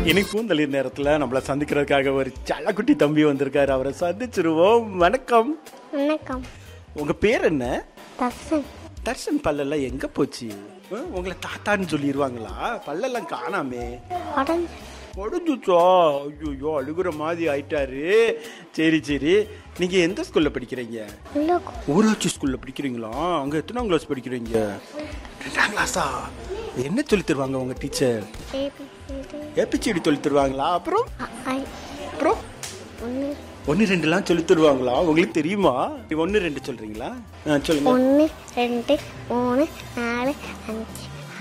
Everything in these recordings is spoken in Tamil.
இனி பூந்தளிர் நேரத்துல நம்மள சந்திக்கிறதுக்காக ஒரு சல்லக்குட்டி தம்பி வந்திருக்காரு அவரை சந்திச்சிருவோம் வணக்கம் வணக்கம் உங்க பேர் என்ன தர்சன் தர்ஷன் பல்லெல்லாம் எங்க போச்சு ஆ, உங்களை தாத்தான்னு சொல்லிடுவாங்களா பல்லெல்லாம் காணாமே உடஞ்சி முடிஞ்சுச்சா ஐயோ அழுகுற மாதிரி ஆயிட்டாரு சரி சரி நீங்க எந்த ஸ்கூல்ல படிக்கிறீங்க உள்ளுக்கு ஊராட்சி ஸ்கூல்ல படிக்கிறீங்களா அங்க எத்தனாம் கிளாஸ் படிக்கிறீங்க ரெண்டாம் கிளாஸா என்ன சொல்லி தருவாங்க உங்க டீச்சர் ஏபிசிடி ஏபிசிடி சொல்லி தருவாங்களா அப்புறம் ஐ அப்புறம் ஒன்று ஒன்று ரெண்டுலாம் சொல்லி தருவாங்களா உங்களுக்கு தெரியுமா ஒன்று ரெண்டு சொல்றீங்களா ஆ, சொல்லுங்க ஒன்று ரெண்டு மூணு நாலு அஞ்சு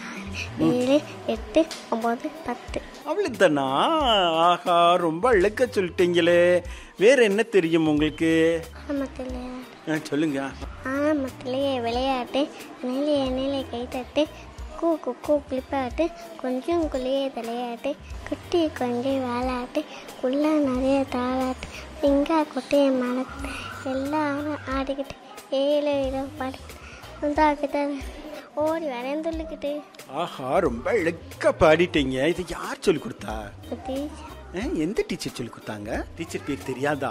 ஆறு ஏழு எட்டு ஒம்பது பத்து அவ்வளோதானா ஆஹா ரொம்ப அழக்க சொல்லிட்டீங்களே வேற என்ன தெரியும் உங்களுக்கு ஆரம்பத்தில் ஆ, சொல்லுங்க ஆரம்பத்திலேயே விளையாட்டு நிலைய நிலை கைத்தட்டு கூ குக்கு குளிப்பாட்டு கொஞ்சம் குளிய தலையாட்டு குட்டி கொஞ்சம் வாலாட்டு குள்ள நிறைய தாளாட்டு இங்கா குட்டிய மலத்து எல்லாரும் ஆடிக்கிட்டு ஏழு இரவு பாடு உண்டாக்கிட்ட ஓடி வரேன் சொல்லிக்கிட்டு ஆஹா ரொம்ப அழக்க பாடிட்டீங்க இது யார் சொல்லி கொடுத்தா டீச்சர் ஆ, எந்த டீச்சர் சொல்லி கொடுத்தாங்க டீச்சர் பேர் தெரியாதா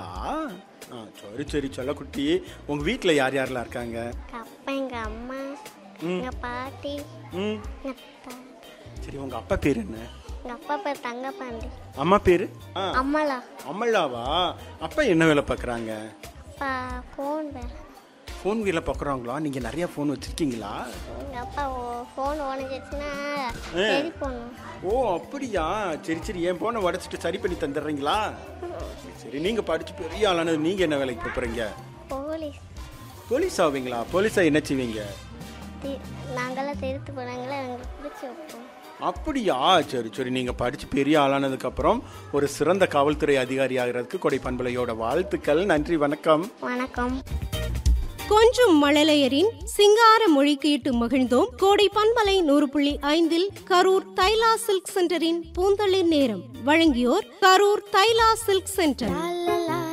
ஆ சரி சரி சொல்லக்குட்டி உங்க வீட்டில் யார் யாரெல்லாம் இருக்காங்க எங்கள் அப்பா எங்கள் அம்மா எங்கள் பாட்டி ம் எங்கள் அப்பா சரி உங்க அப்பா பேர் என்ன எங்கள் அப்பா பேர் தங்கப்பாண்டி அம்மா பேர் ஆ அம்மலா அம்மல்லாவா அப்பா என்ன வேலை பார்க்குறாங்க அப்பா ஃபோன் வேலை ஃபோன் வேலை பார்க்குறாங்களா நீங்கள் நிறைய ஃபோன் வச்சுருக்கீங்களா எங்கள் அப்பா ஃபோன் உடஞ்சிச்சுன்னா சரி போகணும் ஓ அப்படியா சரி சரி என் ஃபோனை உடச்சிட்டு சரி பண்ணி தந்துடுறீங்களா சரி நீங்கள் படித்து பெரிய ஆளானது நீங்கள் என்ன வேலைக்கு போகிறீங்க போலீஸ் போலீஸ் ஆவீங்களா போலீஸாக என்ன செய்வீங்க தி- நாங்கெல்லாம் திருத்து போனாங்களே எங்களுக்கு பிடிச்சி வைப்போம் அப்படியா சரி சரி நீங்கள் படித்து பெரிய ஆளானதுக்கப்புறம் ஒரு சிறந்த காவல்துறை அதிகாரி ஆகிறதுக்கு கொடை பண்பலையோட வாழ்த்துக்கள் நன்றி வணக்கம் வணக்கம் கொஞ்சும் மழலையரின் சிங்கார மொழி கேட்டு மகிழ்ந்தோம் கோடை பண்பலை நூறு புள்ளி ஐந்தில் கரூர் தைலா சில்க் சென்டரின் பூந்தளிர் நேரம் வழங்கியோர் கரூர் தைலா சில்க் சென்டர்